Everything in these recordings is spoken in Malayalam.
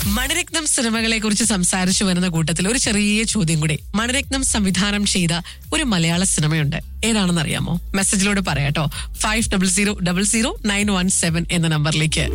മണിരത്നം സിനിമകളെ കുറിച്ച് സംസാരിച്ചു വരുന്ന കൂട്ടത്തിൽ ഒരു ചെറിയ ചോദ്യം കൂടി മണിരത്നം സംവിധാനം ചെയ്ത ഒരു മലയാള സിനിമയുണ്ട് ഏതാണെന്ന് അറിയാമോ മെസ്സേജിലൂടെ പറയാട്ടോ five double zero double zero nine one seven എന്ന നമ്പറിലേക്ക്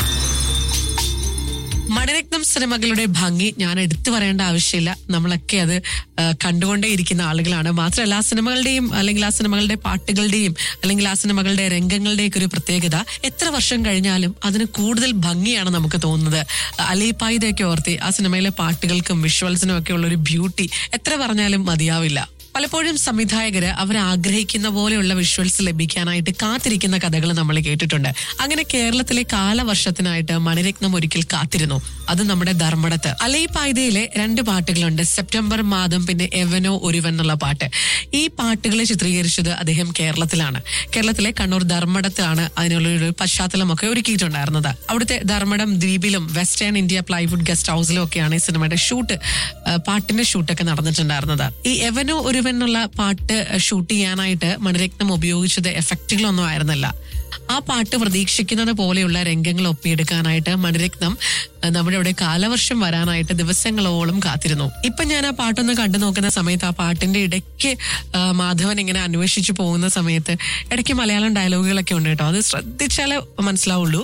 മണിരത്നം സിനിമകളുടെ ഭംഗി ഞാൻ എടുത്തു പറയേണ്ട ആവശ്യമില്ല നമ്മളൊക്കെ അത് ആ, കണ്ടുകൊണ്ടേയിരിക്കുന്ന ആളുകളാണ് മാത്രമല്ല ആ സിനിമകളുടെയും അല്ലെങ്കിൽ ആ സിനിമകളുടെ പാട്ടുകളുടെയും അല്ലെങ്കിൽ ആ സിനിമകളുടെ രംഗങ്ങളുടെയൊക്കെ ഒരു പ്രത്യേകത എത്ര വർഷം കഴിഞ്ഞാലും അതിന് കൂടുതൽ ഭംഗിയാണ് നമുക്ക് തോന്നുന്നത് അലീപ്പായുടെയൊക്കെ ഓർത്തി ആ സിനിമയിലെ പാട്ടുകൾക്കും വിഷ്വൽസിനും ഒക്കെ ഉള്ള ഒരു ബ്യൂട്ടി എത്ര പറഞ്ഞാലും മതിയാവില്ല പലപ്പോഴും സംവിധായകര് അവർ ആഗ്രഹിക്കുന്ന പോലെയുള്ള വിഷ്വൽസ് ലഭിക്കാനായിട്ട് കാത്തിരിക്കുന്ന കഥകൾ നമ്മൾ കേട്ടിട്ടുണ്ട് അങ്ങനെ കേരളത്തിലെ കാലവർഷത്തിനായിട്ട് മണിരത്നം ഒരിക്കൽ കാത്തിരുന്നു അത് നമ്മുടെ ധർമ്മടത്ത് അലൈപായ്തയിലെ രണ്ട് പാട്ടുകളുണ്ട് സെപ്റ്റംബർ മാതം പിന്നെ എവനോ ഒരുവൻ എന്നുള്ള പാട്ട് ഈ പാട്ടുകളെ ചിത്രീകരിച്ചത് അദ്ദേഹം കേരളത്തിലാണ് കേരളത്തിലെ കണ്ണൂർ ധർമ്മടത്താണ് അതിനുള്ള ഒരു പശ്ചാത്തലമൊക്കെ ഒരുക്കിയിട്ടുണ്ടായിരുന്നത് അവിടുത്തെ ധർമ്മടം ദ്വീപിലും വെസ്റ്റേൺ ഇന്ത്യ പ്ലൈവുഡ് ഗസ്റ്റ് ഹൗസിലും ഒക്കെയാണ് ഈ സിനിമയുടെ ഷൂട്ട് ആ, പാട്ടിന്റെ ഷൂട്ടൊക്കെ നടന്നിട്ടുണ്ടായിരുന്നത് ഈ എവനോ ഒരുവൻ എന്നുള്ള പാട്ട് ഷൂട്ട് ചെയ്യാനായിട്ട് മണിരത്നം ഉപയോഗിച്ചത് എഫക്റ്റുകളൊന്നും ആയിരുന്നില്ല ആ പാട്ട് പ്രതീക്ഷിക്കുന്നത് പോലെയുള്ള രംഗങ്ങൾ ഒപ്പിയെടുക്കാനായിട്ട് മണിരത്നം ആ, നമ്മുടെ ഇവിടെ കാലവർഷം വരാനായിട്ട് ദിവസങ്ങളോളം കാത്തിരുന്നു ഇപ്പൊ ഞാൻ ആ പാട്ടൊന്ന് കണ്ടു നോക്കുന്ന സമയത്ത് ആ പാട്ടിന്റെ ഇടയ്ക്ക് ആ, മാധവൻ ഇങ്ങനെ അന്വേഷിച്ചു പോകുന്ന സമയത്ത് ഇടയ്ക്ക് മലയാളം ഡയലോഗുകളൊക്കെ ഉണ്ട് കേട്ടോ അത് ശ്രദ്ധിച്ചാലേ മനസ്സിലാവുള്ളൂ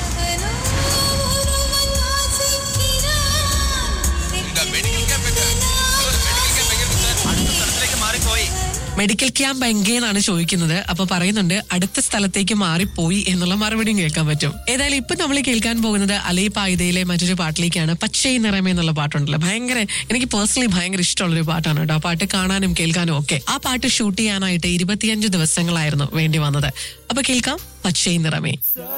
മെഡിക്കൽ ക്യാമ്പ് ഒക്കെ മെഡിക്കൽ ക്യാമ്പ് എങ്ങനെ അടുത്ത സ്ഥലത്തിലേക്ക് മാറിപ്പോയി മെഡിക്കൽ ക്യാമ്പ് എങ്കേന്നാണ് ചോദിക്കുന്നത് അപ്പൊ പറയുന്നുണ്ട് അടുത്ത സ്ഥലത്തേക്ക് മാറിപ്പോയി എന്നുള്ള മറുപടിയും കേൾക്കാൻ പറ്റും ഏതായാലും ഇപ്പൊ നമ്മൾ കേൾക്കാൻ പോകുന്നത് അലൈ പായുതയിലെ മറ്റൊരു പാട്ടിലേക്കാണ് പച്ചൈ നിറമേ എന്നുള്ള പാട്ടുണ്ടല്ലോ ഭയങ്കര എനിക്ക് പേഴ്സണലി ഭയങ്കര ഇഷ്ടമുള്ള ഒരു പാട്ടാണ് കേട്ടോ ആ പാട്ട് കാണാനും കേൾക്കാനും ഒക്കെ ആ പാട്ട് ഷൂട്ട് ചെയ്യാനായിട്ട് ഇരുപത്തിയഞ്ച് ദിവസങ്ങളായിരുന്നു വേണ്ടി വന്നത് അപ്പൊ കേൾക്കാം പച്ചൈ നിറമേ